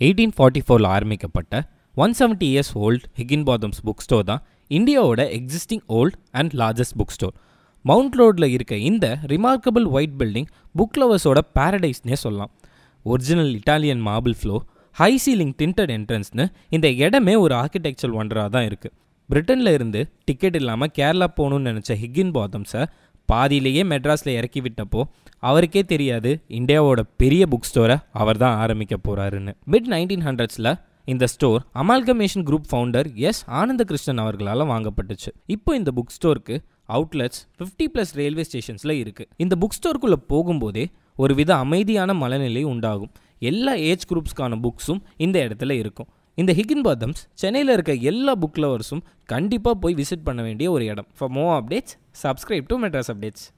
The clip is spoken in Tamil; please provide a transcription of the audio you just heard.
எயிட்டீன் ஃபார்ட்டி ஃபோரில் ஆரம்பிக்கப்பட்ட one seventy years old Higginbothams book store தான் இந்தியாவோட existing old and largest book store mount ரோடில் இருக்க இந்த ரிமார்க்கபிள் ஒயிட் பில்டிங் புக் லவர்ஸோட பேரடைஸ்னே சொல்லலாம் original Italian marble floor high ceiling tinted என்ட்ரன்ஸ்னு இந்த இடமே ஒரு ஆர்கிடெக்சர் ஒண்டராக தான் இருக்குது பிரிட்டனில் இருந்து டிக்கெட் இல்லாமல் கேரளா போகணும்னு நினச்ச ஹிக்கின் பாத்தம்ஸை பாதியிலேயே மெட்ராஸில் இறக்கி விட்டப்போ அவருக்கே தெரியாது இந்தியாவோட பெரிய புக் ஸ்டோரை அவர் தான் ஆரம்பிக்க போகிறாருன்னு மிட் நைன்டீன் ஹண்ட்ரட்ஸில் இந்த store amalgamation group founder S Anantha Krishnan அவர்களால் வாங்கப்பட்டுச்சு இப்போ இந்த புக் ஸ்டோருக்கு அவுட்லெட்ஸ் ஃபிஃப்டி ப்ளஸ் ரயில்வே ஸ்டேஷன்ஸில் இருக்குது இந்த புக் ஸ்டோருக்குள்ளே போகும்போதே ஒரு வித அமைதியான மனநிலை உண்டாகும் எல்லா ஏஜ் குரூப்ஸ்க்கான புக்ஸும் இந்த இடத்துல இருக்கும் இந்த ஹிகின் பாதம்ஸ் சென்னையில் இருக்க எல்லா புக் லவர்ஸும் கண்டிப்பாக போய் விசிட் பண்ண வேண்டிய ஒரு இடம் for more updates subscribe to Madras updates